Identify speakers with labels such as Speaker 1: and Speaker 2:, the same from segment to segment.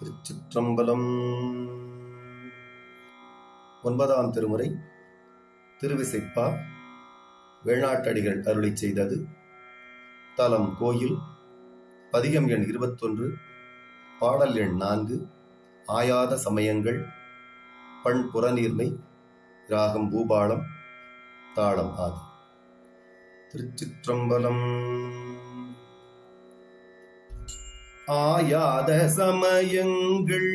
Speaker 1: திருச்சிற்றம்பலம் ஒன்பதாம் திருமுறை திருவிசைப்பா வேணாட்டடிகள் அருளிச் செய்தது தலம் கோயில் பதிகம் எண் இருபத்தொன்று பாடல் எண் நான்கு ஆயாத சமயங்கள் பண் புறநீர்மை ராகம் பூபாளம் தாளம் ஆதி திருச்சிற்றம்பலம் ஆயாத சமயங்கள்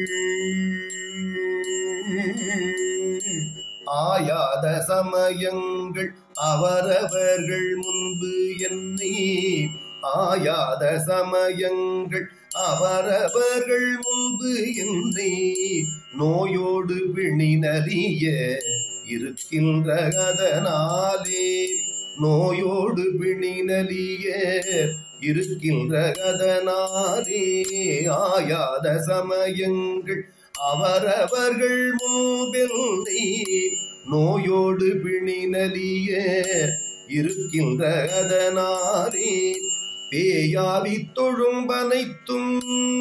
Speaker 1: ஆயாத சமயங்கள் அவரவர்கள் முன்பு என்னை ஆயாத சமயங்கள் அவரவர்கள் முன்பு என்னை நோயோடு பிணினறிய இருக்கின்ற அதனாலே நோயோடு பிணினலிய இருக்கின்ற அதனாலே ஆயாத சமயங்கள் அவரவர்கள் முன்பெல்லை நோயோடு பிணினலிய இருக்கின்ற அதனாலே பேயாவி தொழும்பனைத்தும்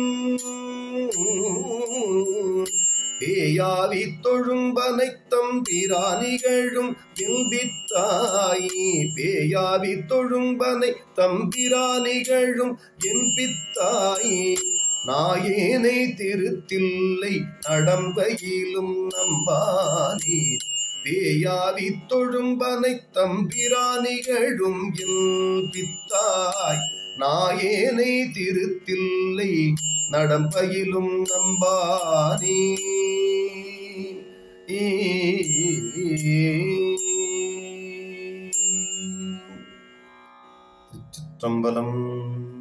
Speaker 1: பேயாவி தொழும்பனைத்தம் பிராணிகளும் என்பித்தாய் பேயாவி தொழும்பனை தம்பிராணிகளும் என்பித்தாய் நாயேனை திருத்தில்லை நடம்பையிலும் நம்பானே பேயாவி தொழும்பனை தம்பிராணிகளும் என்பித்தாய் நாயேனை திருத்தில்லை நடம்பையிலும் நம்பானே சிற்றம்பலம்